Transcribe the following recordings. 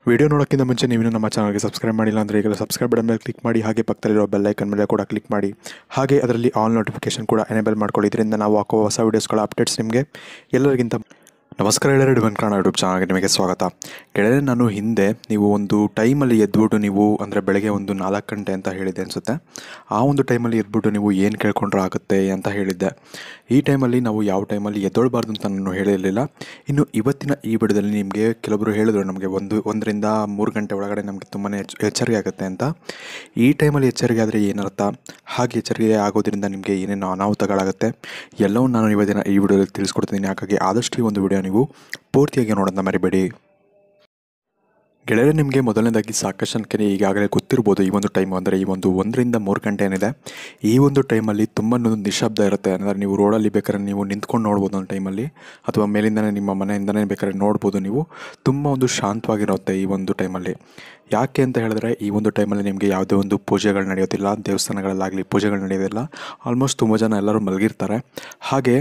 video ನೋಡೋಕ್ಕಿಂತ ಮುಂಚೆ ನೀವು ನಮ್ಮ ಚಾನಲ್ಗೆ ಸಬ್ಸ್ಕ್ರೈಬ್ ಮಾಡಿಲ್ಲ ಅಂದರೆ ಈಗಲೇ ಸಬ್ಸ್ಕ್ರೈಬ್ ಬಟನ್ ಮೇಲೆ ಕ್ಲಿಕ್ ಮಾಡಿ ಹಾಗೆ ಪಕ್ಕದಲ್ಲಿರೋ ಬೆಲ್ ಐಕನ್ ಮೇಲೆ ಕೂಡ ಕ್ಲಿಕ್ ಮಾಡಿ ಹಾಗೆ ಅದರಲ್ಲಿ ಆಲ್ ನೋಟಿಫಿಕೇಶನ್ ಕೂಡ ಎನೇಬಲ್ ಮಾಡ್ಕೊಳ್ಳಿ ಇದರಿಂದ ನಾವು ಹಾಕೋ ಹೊಸ ವೀಡಿಯೋಸ್ಗಳ ಅಪ್ಡೇಟ್ಸ್ ನಿಮಗೆ ಎಲ್ಲರಿಗಿಂತ ನಮಸ್ಕಾರ ಗೆಳೆಯರೆ ಡಿವನ್ ಕನ್ನಡ ಯೂಟ್ಯೂಬ್ ಚಾನಲ್ಗೆ ನಿಮಗೆ ಸ್ವಾಗತ ಗೆಳೆಯರೆ ನಾನು ಹಿಂದೆ ನೀವು ಒಂದು ಟೈಮಲ್ಲಿ ಎದ್ಬಿಟ್ಟು ನೀವು ಅಂದರೆ ಬೆಳಗ್ಗೆ ಒಂದು ನಾಲ್ಕು ಗಂಟೆ ಅಂತ ಹೇಳಿದ್ದೆ ಅನಿಸುತ್ತೆ ಆ ಒಂದು ಟೈಮಲ್ಲಿ ಎದ್ಬಿಟ್ಟು ನೀವು ಏನು ಕೇಳ್ಕೊಂಡ್ರೆ ಆಗುತ್ತೆ ಅಂತ ಹೇಳಿದ್ದೆ ಈ ಟೈಮಲ್ಲಿ ನಾವು ಯಾವ ಟೈಮಲ್ಲಿ ಎದ್ದೊಳ್ಬಾರ್ದು ಅಂತ ನಾನು ಹೇಳಿರಲಿಲ್ಲ ಇನ್ನು ಇವತ್ತಿನ ಈ ವಿಡಿಯೋದಲ್ಲಿ ನಿಮಗೆ ಕೆಲವರು ಹೇಳಿದ್ರು ನಮಗೆ ಒಂದು ಒಂದರಿಂದ ಮೂರು ಗಂಟೆ ಒಳಗಡೆ ನಮಗೆ ತುಂಬಾ ಎಚ್ಚರಿಕೆ ಆಗುತ್ತೆ ಅಂತ ಈ ಟೈಮಲ್ಲಿ ಎಚ್ಚರಿಕೆ ಆದರೆ ಏನರ್ಥ ಹಾಗೆ ಎಚ್ಚರಿಕೆ ಆಗೋದ್ರಿಂದ ನಿಮಗೆ ಏನೇನು ಅನಾಹುತಗಳಾಗುತ್ತೆ ಎಲ್ಲವೂ ನಾನು ಇವತ್ತಿನ ಈ ವಿಡಿಯೋದಲ್ಲಿ ತಿಳಿಸ್ಕೊಡ್ತೀನಿ ಹಾಗಾಗಿ ಆದಷ್ಟು ಈ ಒಂದು ವಿಡಿಯೋ ನೀವು ಪೂರ್ತಿಯಾಗಿ ನೋಡೋದನ್ನ ಮರಿಬೇಡಿ ಗೆಳೆಯರೆ ನಿಮಗೆ ಮೊದಲನೇದಾಗಿ ಸಾಕಷ್ಟು ಜನಕ್ಕೆ ಈಗಾಗಲೇ ಗೊತ್ತಿರ್ಬೋದು ಈ ಒಂದು ಟೈಮ್ ಅಂದರೆ ಈ ಒಂದು ಒಂದರಿಂದ ಮೂರು ಗಂಟೆ ಏನಿದೆ ಈ ಒಂದು ಟೈಮಲ್ಲಿ ತುಂಬ ನಿಶಬ್ದ ಇರುತ್ತೆ ಅಂದರೆ ನೀವು ರೋಡಲ್ಲಿ ಬೇಕಾದ್ರೆ ನೀವು ನಿಂತ್ಕೊಂಡು ನೋಡ್ಬೋದು ಒಂದು ಟೈಮಲ್ಲಿ ಅಥವಾ ಮೇಲಿಂದನೇ ನಿಮ್ಮ ಮನೆಯಿಂದನೇ ಬೇಕಾದ್ರೆ ನೋಡ್ಬೋದು ನೀವು ತುಂಬ ಒಂದು ಶಾಂತವಾಗಿರುತ್ತೆ ಈ ಒಂದು ಟೈಮಲ್ಲಿ ಯಾಕೆ ಅಂತ ಹೇಳಿದ್ರೆ ಈ ಒಂದು ಟೈಮಲ್ಲಿ ನಿಮಗೆ ಯಾವುದೇ ಒಂದು ಪೂಜೆಗಳು ನಡೆಯೋದಿಲ್ಲ ದೇವಸ್ಥಾನಗಳಲ್ಲಾಗಲಿ ಪೂಜೆಗಳು ನಡೆಯೋದಿಲ್ಲ ಆಲ್ಮೋಸ್ಟ್ ತುಂಬ ಜನ ಎಲ್ಲರೂ ಮಲಗಿರ್ತಾರೆ ಹಾಗೆ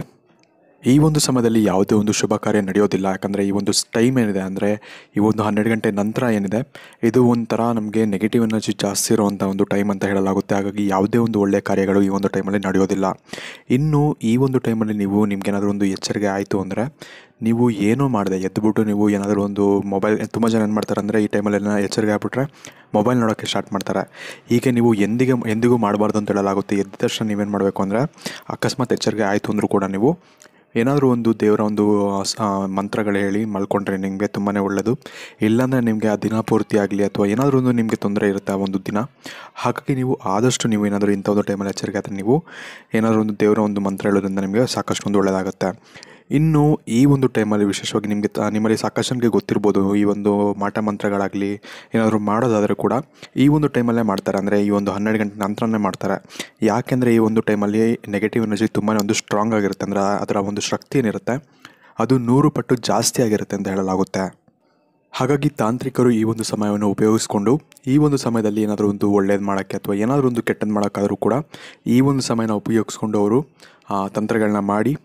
ಈ ಒಂದು ಸಮಯದಲ್ಲಿ ಯಾವುದೇ ಒಂದು ಶುಭ ಕಾರ್ಯ ನಡೆಯೋದಿಲ್ಲ ಯಾಕಂದರೆ ಈ ಒಂದು ಟೈಮ್ ಏನಿದೆ ಅಂದರೆ ಈ ಒಂದು ಹನ್ನೆರಡು ಗಂಟೆ ನಂತರ ಏನಿದೆ ಇದು ಒಂಥರ ನಮಗೆ ನೆಗೆಟಿವ್ ಎನರ್ಜಿ ಜಾಸ್ತಿ ಇರುವಂಥ ಒಂದು ಟೈಮ್ ಅಂತ ಹೇಳಲಾಗುತ್ತೆ ಹಾಗಾಗಿ ಯಾವುದೇ ಒಂದು ಒಳ್ಳೆಯ ಕಾರ್ಯಗಳು ಈ ಒಂದು ಟೈಮಲ್ಲಿ ನಡೆಯೋದಿಲ್ಲ ಇನ್ನು ಈ ಒಂದು ಟೈಮಲ್ಲಿ ನೀವು ನಿಮ್ಗೇನಾದರೂ ಒಂದು ಎಚ್ಚರಿಕೆ ಆಯಿತು ಅಂದರೆ ನೀವು ಏನೂ ಮಾಡಿದೆ ಎದ್ದುಬಿಟ್ಟು ನೀವು ಏನಾದರೂ ಒಂದು ಮೊಬೈಲ್ ತುಂಬ ಜನ ಏನು ಮಾಡ್ತಾರೆ ಅಂದರೆ ಈ ಟೈಮಲ್ಲಿ ಏನೋ ಎಚ್ಚರಿಕೆ ಆಗ್ಬಿಟ್ರೆ ಮೊಬೈಲ್ ನೋಡೋಕ್ಕೆ ಸ್ಟಾರ್ಟ್ ಮಾಡ್ತಾರೆ ಹೀಗೆ ನೀವು ಎಂದಿಗೆ ಎಂದಿಗೂ ಮಾಡಬಾರ್ದು ಅಂತ ಹೇಳಲಾಗುತ್ತೆ ಎದ್ದ ತಕ್ಷಣ ನೀವೇನು ಮಾಡಬೇಕು ಅಂದರೆ ಅಕಸ್ಮಾತ್ ಎಚ್ಚರಿಕೆ ಆಯಿತು ಅಂದರೂ ಕೂಡ ನೀವು ಏನಾದರೂ ಒಂದು ದೇವರ ಒಂದು ಸ- ಮಂತ್ರಗಳು ಹೇಳಿ ಮಲ್ಕೊಂಡ್ರೆ ನಿಮಗೆ ತುಂಬಾ ಒಳ್ಳೆಯದು ಇಲ್ಲಾಂದರೆ ನಿಮಗೆ ಆ ದಿನ ಪೂರ್ತಿ ಆಗಲಿ ಅಥವಾ ಏನಾದರೂ ಒಂದು ನಿಮಗೆ ತೊಂದರೆ ಇರುತ್ತೆ ಆ ಒಂದು ದಿನ ಹಾಗಾಗಿ ನೀವು ಆದಷ್ಟು ನೀವು ಏನಾದರೂ ಇಂಥ ಒಂದು ಟೈಮಲ್ಲಿ ಎಚ್ಚರಿಕೆ ಆದರೆ ನೀವು ಏನಾದರೂ ಒಂದು ದೇವರ ಒಂದು ಮಂತ್ರ ಹೇಳೋದ್ರಿಂದ ನಿಮಗೆ ಸಾಕಷ್ಟು ಒಂದು ಒಳ್ಳೆಯದಾಗುತ್ತೆ ಇನ್ನು ಈ ಒಂದು ಟೈಮಲ್ಲಿ ವಿಶೇಷವಾಗಿ ನಿಮಗೆ ತ- ನಿಮ್ಮಲ್ಲಿ ಸಾಕಷ್ಟು ಜನಕ್ಕೆ ಗೊತ್ತಿರ್ಬೋದು ಈ ಒಂದು ಮಾಟ ಮಂತ್ರಗಳಾಗಲಿ ಏನಾದರೂ ಮಾಡೋದಾದರೆ ಕೂಡ ಈ ಒಂದು ಟೈಮಲ್ಲೇ ಮಾಡ್ತಾರೆ ಅಂದರೆ ಈ ಒಂದು ಹನ್ನೆರಡು ಗಂಟೆ ನಂತರನೇ ಮಾಡ್ತಾರೆ ಯಾಕೆಂದರೆ ಈ ಒಂದು ಟೈಮಲ್ಲಿ ನೆಗೆಟಿವ್ ಎನರ್ಜಿ ತುಂಬಾ ಒಂದು ಸ್ಟ್ರಾಂಗ್ ಆಗಿರುತ್ತೆ ಅಂದರೆ ಅದರ ಒಂದು ಶಕ್ತಿ ಏನಿರುತ್ತೆ ಅದು ನೂರು ಪಟ್ಟು ಜಾಸ್ತಿ ಆಗಿರುತ್ತೆ ಅಂತ ಹೇಳಲಾಗುತ್ತೆ ಹಾಗಾಗಿ ತಾಂತ್ರಿಕರು ಈ ಒಂದು ಸಮಯವನ್ನು ಉಪಯೋಗಿಸ್ಕೊಂಡು ಈ ಒಂದು ಸಮಯದಲ್ಲಿ ಏನಾದರೂ ಒಂದು ಒಳ್ಳೇದು ಮಾಡೋಕ್ಕೆ ಅಥವಾ ಏನಾದರೂ ಒಂದು ಕೆಟ್ಟದ್ದು ಮಾಡೋಕ್ಕಾದರೂ ಕೂಡ ಈ ಒಂದು ಸಮಯನ ಉಪಯೋಗಿಸ್ಕೊಂಡು ಅವರು ಆ ತಂತ್ರಗಳನ್ನ ಮಾಡಿ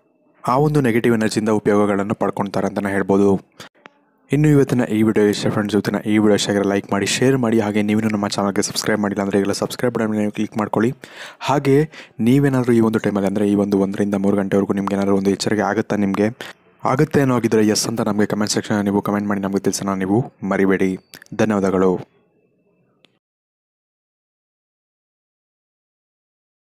ಆ ಒಂದು ನೆಗೆಟಿವ್ ಎನರ್ಜಿಯಿಂದ ಉಪಯೋಗಗಳನ್ನು ಪಡ್ಕೊಳ್ತಾರೆ ಅಂತಲೇ ಹೇಳ್ಬೋದು ಇನ್ನು ಇವತ್ತಿನ ಈ ವಿಡಿಯೋ ಇಷ್ಟ ಫ್ರೆಂಡ್ಸ್ ಇವತ್ತಿನ ಈ ವಿಡಿಯೋ ಇಷ್ಟ ಆಗಿರೋ ಲೈಕ್ ಮಾಡಿ ಶೇರ್ ಮಾಡಿ ಹಾಗೆ ನೀವು ನಮ್ಮ ಚಾನಲ್ಗೆ ಸಬ್ಸ್ಕ್ರೈಬ್ ಮಾಡಿಲ್ಲ ಅಂದರೆ ಈಗಲೇ ಸಬ್ಸ್ಕ್ರೈಬ್ ಬಟನ್ ಮೇಲೆ ಕ್ಲಿಕ್ ಮಾಡ್ಕೊಳ್ಳಿ ಹಾಗೆ ನೀವೇನಾದರೂ ಈ ಒಂದು ಟೈಮಲ್ಲಿ ಅಂದರೆ ಈ ಒಂದು ಒಂದರಿಂದ ಮೂರು ಗಂಟೆವರೆಗೂ ನಿಮ್ಗೆ ಏನಾದರೂ ಒಂದು ಎಚ್ಚರಿಕೆ ಆಗುತ್ತಾ ನಿಮಗೆ ಆಗುತ್ತೆ ಅನ್ನೋ ಆಗಿದ್ರೆ ಎಸ್ ಅಂತ ನಮಗೆ ಕಮೆಂಟ್ ಸೆಕ್ಷನ್ ನೀವು ಕಮೆಂಟ್ ಮಾಡಿ ನಮಗೆ ತಿಳಿಸೋಣ ನೀವು ಮರಿಬೇಡಿ ಧನ್ಯವಾದಗಳು